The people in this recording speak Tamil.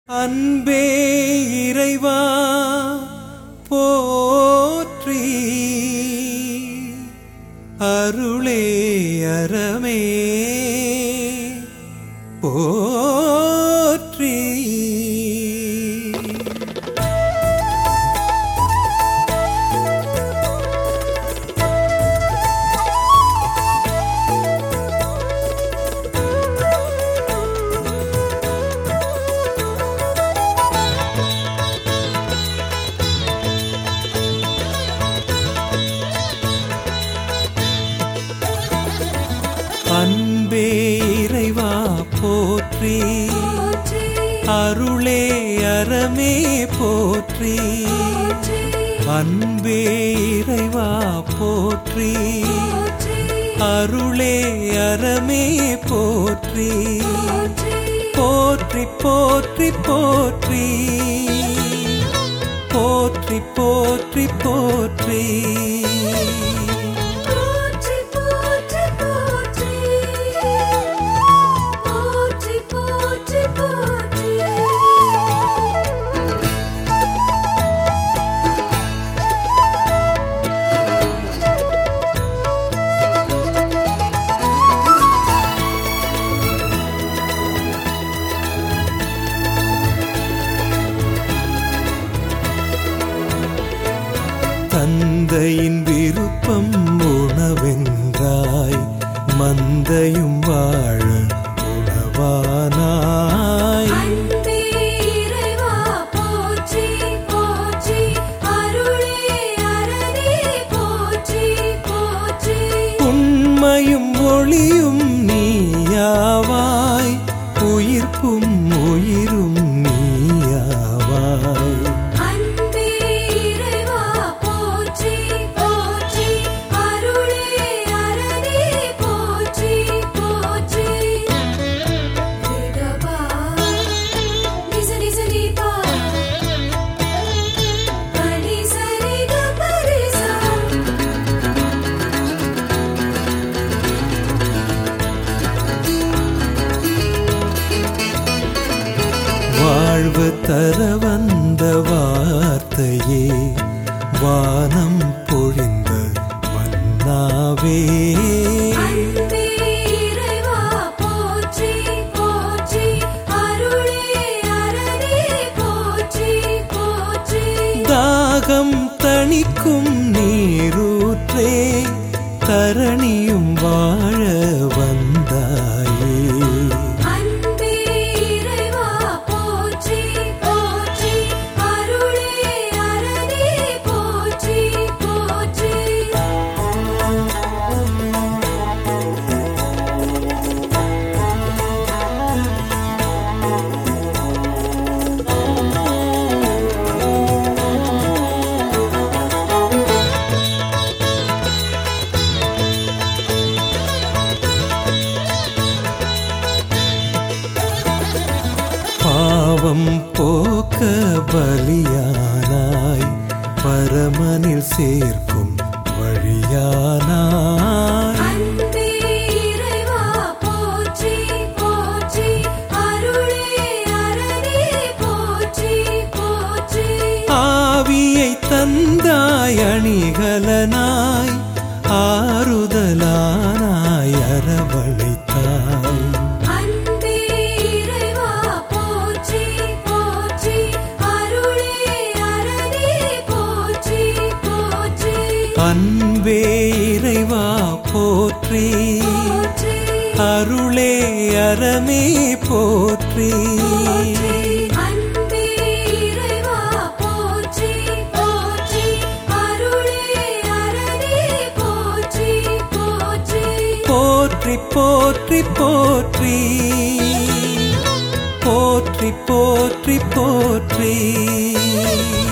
அன்பே இறைவா போற்றி அருளே அறமே போற்றி அன்பே இறைவா போற்றி அருளே அறமே போற்றி அன்பே இறைவா போற்றி அருளே அறமே போற்றி போற்றி போற்றி போற்றி போற்றி போற்றி போற்றி போற்றி போற்றி போற்றி போற்றி போற்றி போற்றி தந்தையின் விருப்பம் உணவென்றாய் மந்தையும் வாழ உணவானாய் அன்பே இறைவா போற்றி போற்றி அருளே அரணே போற்றி போற்றி உண்மையும் ஒளியும் நீயாவாய் உயிர்ப்பும் உயிரும் நீயாவாய் அன்பே இறைவா போற்றி போற்றி அருளே அரணே போற்றி போற்றி ரிகபா நிச நிச நிபா பனி சரி கபரிசா வாழ்வு தர வந்த வார்த்தையே வானம் பொழிந்த மன்னாவே அன்பே இறைவா போற்றி போற்றி அருளே அரணே போற்றி போற்றி தாகம் தணிக்கும் நீரூற்றே தரணியும் வாழ வந்தாயே அன்பே இறைவா போற்றி போற்றி அருளே அரணே போற்றி போற்றி பாவம் போக்க பலியானாய் பரமனில் சேர்க்கும் வழியானாய் அன்பே இறைவா போற்றி போற்றி அருளே அரணே போற்றி போற்றி ஆவியை தந்தாய் அணிகலனாய் ஆறுதலானாய் அரவழைத்தாய் அன்பே இறைவா போற்றி போற்றி அருளே அரணே போற்றி போற்றி அன்பே இறைவா போற்றி போற்றி அருளே அறமே போற்றி அன்பே இறைவா போற்றி போற்றி அருளே அரணே போற்றி போற்றி போற்றி போற்றி போற்றி போற்றி போற்றி போற்றி